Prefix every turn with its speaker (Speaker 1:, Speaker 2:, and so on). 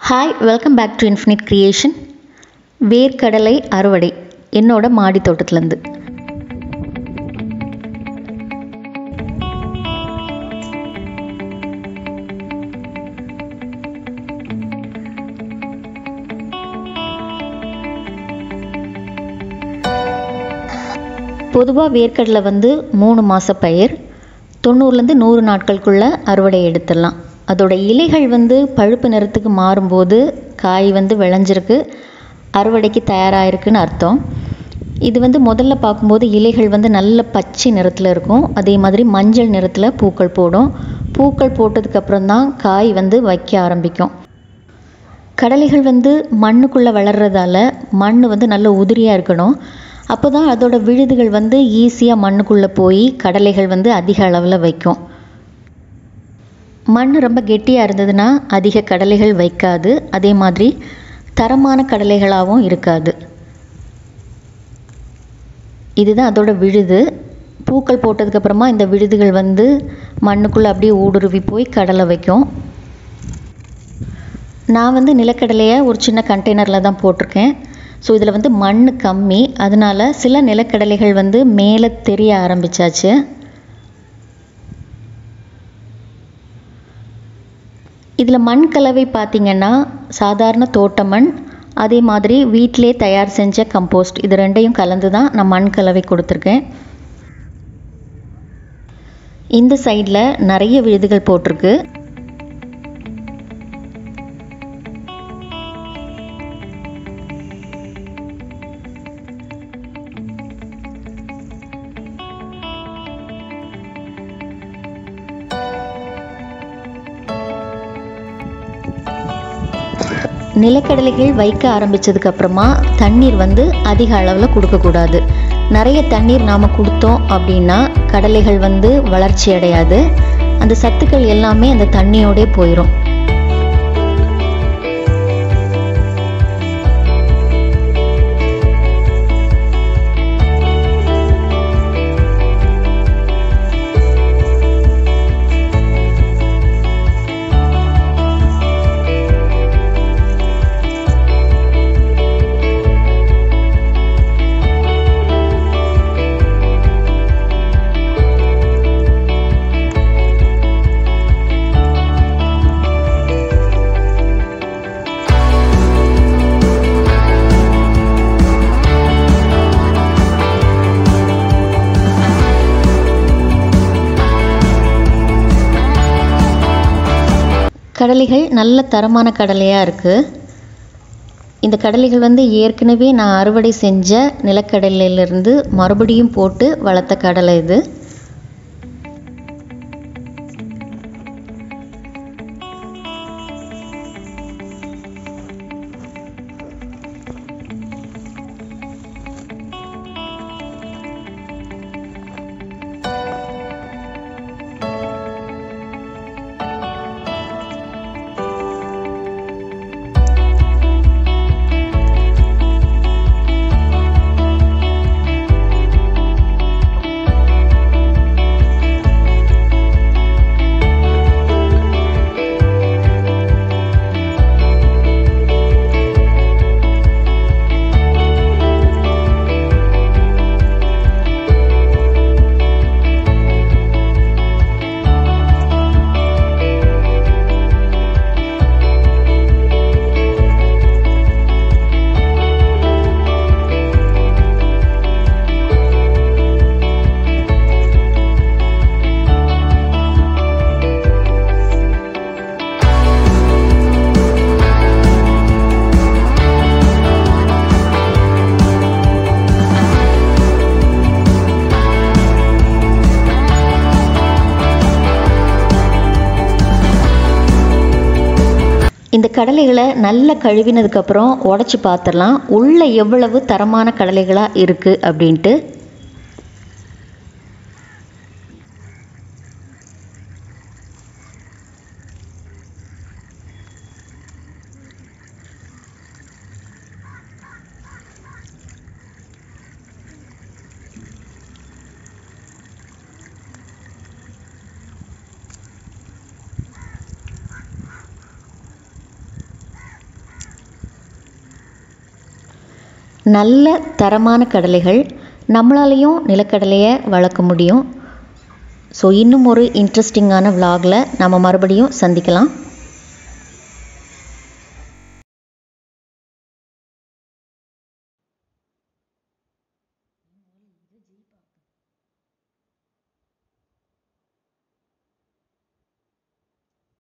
Speaker 1: hi welcome back to infinite creation வேர்க்கடலை அறுவடை என்னோட மாடி தோட்டத்துலேருந்து பொதுவாக வேர்க்கடலை வந்து மூணு மாத பயிர் தொண்ணூறுலேருந்து நூறு நாட்களுக்குள்ளே அறுவடை எடுத்துடலாம் அதோட இலைகள் வந்து பழுப்பு நிறத்துக்கு மாறும்போது காய் வந்து விளைஞ்சிருக்கு அறுவடைக்கு தயாராகிருக்குன்னு அர்த்தம் இது வந்து முதல்ல பார்க்கும்போது இலைகள் வந்து நல்ல பச்சை நிறத்தில் இருக்கும் அதே மாதிரி மஞ்சள் நிறத்தில் பூக்கள் போடும் பூக்கள் போட்டதுக்கப்புறம் தான் காய் வந்து வைக்க ஆரம்பிக்கும் கடலைகள் வந்து மண்ணுக்குள்ளே வளர்கிறதால மண் வந்து நல்ல உதிரியாக இருக்கணும் அப்போ தான் அதோட விழுதுகள் வந்து ஈஸியாக மண்ணுக்குள்ளே போய் கடலைகள் வந்து அதிக அளவில் வைக்கும் மண் ரொம்ப கெட்டியாக இருந்ததுன்னா அதிக கடலைகள் வைக்காது அதே மாதிரி தரமான கடலைகளாகவும் இருக்காது இதுதான் அதோட விழுது பூக்கள் போட்டதுக்கப்புறமா இந்த விழுதுகள் வந்து மண்ணுக்குள்ளே அப்படியே ஊடுருவி போய் கடலை வைக்கும் நான் வந்து நிலக்கடலையை ஒரு சின்ன கண்டெய்னரில் தான் போட்டிருக்கேன் ஸோ இதில் வந்து மண் கம்மி அதனால் சில நிலக்கடலைகள் வந்து மேலே தெரிய ஆரம்பித்தாச்சு இதில் மண் கலவை பார்த்திங்கன்னா சாதாரண தோட்ட மண் அதே மாதிரி வீட்டிலே தயார் செஞ்ச கம்போஸ்ட் இது ரெண்டையும் கலந்து தான் நான் மண் கலவை கொடுத்துருக்கேன் இந்த சைடில் நிறைய விழுதுகள் போட்டிருக்கு நிலக்கடலைகள் வைக்க ஆரம்பித்ததுக்கு அப்புறமா தண்ணீர் வந்து அதிக அளவில் கொடுக்கக்கூடாது நிறைய தண்ணீர் நாம் கொடுத்தோம் அப்படின்னா கடலைகள் வந்து வளர்ச்சி அடையாது அந்த சத்துக்கள் எல்லாமே அந்த தண்ணியோடே போயிடும் கடலைகள் நல்ல தரமான கடலையாக இருக்குது இந்த கடலைகள் வந்து ஏற்கனவே நான் அறுவடை செஞ்ச நிலக்கடலையிலேருந்து மறுபடியும் போட்டு வளர்த்த கடலை இது இந்த கடலைகளை நல்லா கழுவினதுக்கப்புறம் உடச்சி பார்த்துடலாம் உள்ளே எவ்வளவு தரமான கடலைகளாக இருக்குது அப்படின்ட்டு நல்ல தரமான கடலைகள் நம்மளாலையும் நிலக்கடலையை வளர்க்க முடியும் ஸோ இன்னும் ஒரு இன்ட்ரெஸ்டிங்கான விலாகில் நம்ம மறுபடியும் சந்திக்கலாம்